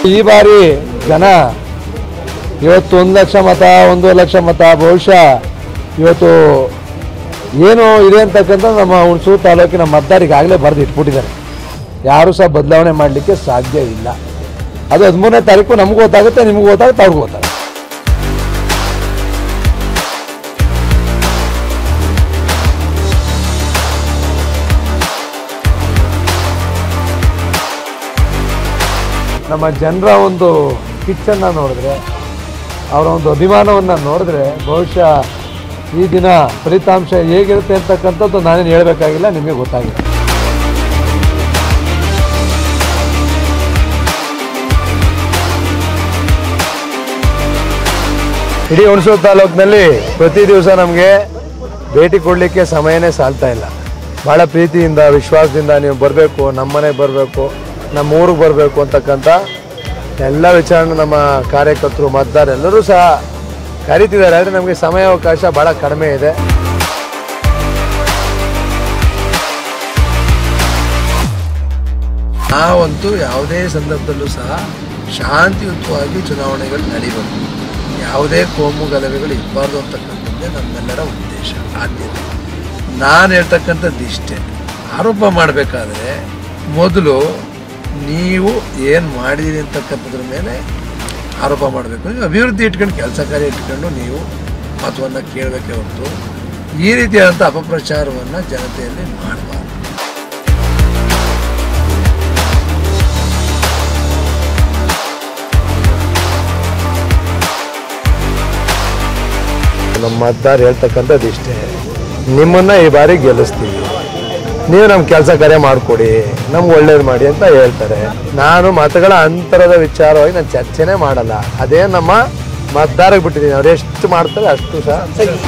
ಈ ಬಾರಿ ಜನ ಇವತ್ತು ಒಂದು ಲಕ್ಷ ಮತ ಒಂದೂವರೆ ಲಕ್ಷ ಮತ ಬಹುಶಃ ಇವತ್ತು ಏನು ಇದೆ ಅಂತಕ್ಕಂಥ ನಮ್ಮ ಹುಣಸೂರು ತಾಲೂಕಿನ ಮತದಾರಿಗೆ ಆಗಲೇ ಬರೆದು ಇಟ್ಬಿಟ್ಟಿದ್ದಾರೆ ಯಾರೂ ಸಹ ಬದಲಾವಣೆ ಮಾಡಲಿಕ್ಕೆ ಸಾಧ್ಯ ಇಲ್ಲ ಅದು ಹದಿಮೂರನೇ ತಾರೀಕು ನಮಗೂ ಗೊತ್ತಾಗುತ್ತೆ ನಿಮಗೂ ಗೊತ್ತಾಗುತ್ತೆ ಅವ್ರಿಗೂ ಗೊತ್ತಾಗುತ್ತೆ ನಮ್ಮ ಜನರ ಒಂದು ಕಿಚ್ಚನ್ನು ನೋಡಿದ್ರೆ ಅವರ ಒಂದು ಅಭಿಮಾನವನ್ನು ನೋಡಿದ್ರೆ ಬಹುಶಃ ಈ ದಿನ ಫಲಿತಾಂಶ ಹೇಗಿರುತ್ತೆ ಅಂತಕ್ಕಂಥದ್ದು ನಾನೇನು ಹೇಳಬೇಕಾಗಿಲ್ಲ ನಿಮಗೆ ಗೊತ್ತಾಗಿದೆ ಇಡೀ ಹುಣಸೂರು ತಾಲೂಕಿನಲ್ಲಿ ಪ್ರತಿ ದಿವಸ ನಮಗೆ ಭೇಟಿ ಕೊಡಲಿಕ್ಕೆ ಸಮಯನೇ ಸಾಲ್ತಾ ಇಲ್ಲ ಭಾಳ ಪ್ರೀತಿಯಿಂದ ವಿಶ್ವಾಸದಿಂದ ನೀವು ಬರಬೇಕು ನಮ್ಮ ಮನೆಗೆ ಬರಬೇಕು ನಮ್ಮ ಊರಿಗೆ ಬರಬೇಕು ಅಂತಕ್ಕಂಥ ಎಲ್ಲ ವಿಚಾರಣೆ ನಮ್ಮ ಕಾರ್ಯಕರ್ತರು ಮತದಾರ ಎಲ್ಲರೂ ಸಹ ಕರೀತಿದ್ದಾರೆ ಆದರೆ ನಮಗೆ ಸಮಯಾವಕಾಶ ಭಾಳ ಕಡಿಮೆ ಇದೆ ನಾವಂತೂ ಯಾವುದೇ ಸಂದರ್ಭದಲ್ಲೂ ಸಹ ಶಾಂತಿಯುತವಾಗಿ ಚುನಾವಣೆಗಳು ನಡೀಬೇಕು ಯಾವುದೇ ಕೋಮು ಗಲಭೆಗಳು ಇರಬಾರ್ದು ಅಂತಕ್ಕಂಥದ್ದೇ ನಮ್ಮೆಲ್ಲರ ಉದ್ದೇಶ ಆದ್ಯತೆ ನಾನು ಹೇಳ್ತಕ್ಕಂಥದ್ದು ಇಷ್ಟೇ ಆರೋಪ ಮಾಡಬೇಕಾದ್ರೆ ಮೊದಲು ನೀವು ಏನು ಮಾಡಿದ್ದೀರಿ ಅಂತಕ್ಕಂಥದ್ರ ಮೇಲೆ ಆರೋಪ ಮಾಡಬೇಕು ನೀವು ಅಭಿವೃದ್ಧಿ ಇಟ್ಕೊಂಡು ಕೆಲಸ ಕಾರ್ಯ ಇಟ್ಕೊಂಡು ನೀವು ಮತವನ್ನು ಕೇಳಬೇಕೇ ಹೊರತು ಈ ರೀತಿಯಾದಂಥ ಅಪಪ್ರಚಾರವನ್ನು ಜನತೆಯಲ್ಲಿ ಮಾಡಬಾರ್ದು ನಮ್ಮ ಮತದಾರ ಹೇಳ್ತಕ್ಕಂಥದ್ದು ಇಷ್ಟೇ ನಿಮ್ಮನ್ನ ಈ ಬಾರಿ ಗೆಲ್ಲಿಸ್ತೀವಿ ನೀವು ನಮ್ಮ ಕೆಲಸ ಕಾರ್ಯ ಮಾಡಿಕೊಡಿ ನಮ್ಗೆ ಒಳ್ಳೇದು ಮಾಡಿ ಅಂತ ಹೇಳ್ತಾರೆ ನಾನು ಮತಗಳ ಅಂತರದ ವಿಚಾರವಾಗಿ ನಾನು ಚರ್ಚೆನೇ ಮಾಡಲ್ಲ ಅದೇ ನಮ್ಮ ಮತದಾರಕ್ಕೆ ಬಿಟ್ಟಿದ್ದೀನಿ ಅವ್ರು ಎಷ್ಟು ಮಾಡ್ತಾರೆ ಅಷ್ಟು ಸಹ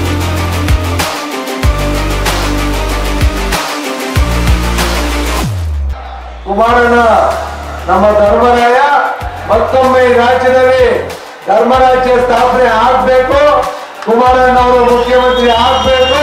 ಕುಮಾರಣ್ಣ ನಮ್ಮ ಧರ್ಮರಾಯ ಮತ್ತೊಮ್ಮೆ ಈ ರಾಜ್ಯದಲ್ಲಿ ಧರ್ಮರಾಜ್ಯ ಸ್ಥಾಪನೆ ಆಗ್ಬೇಕು ಕುಮಾರಣ್ಣ ಅವರು ಮುಖ್ಯಮಂತ್ರಿ ಆಗ್ಬೇಕು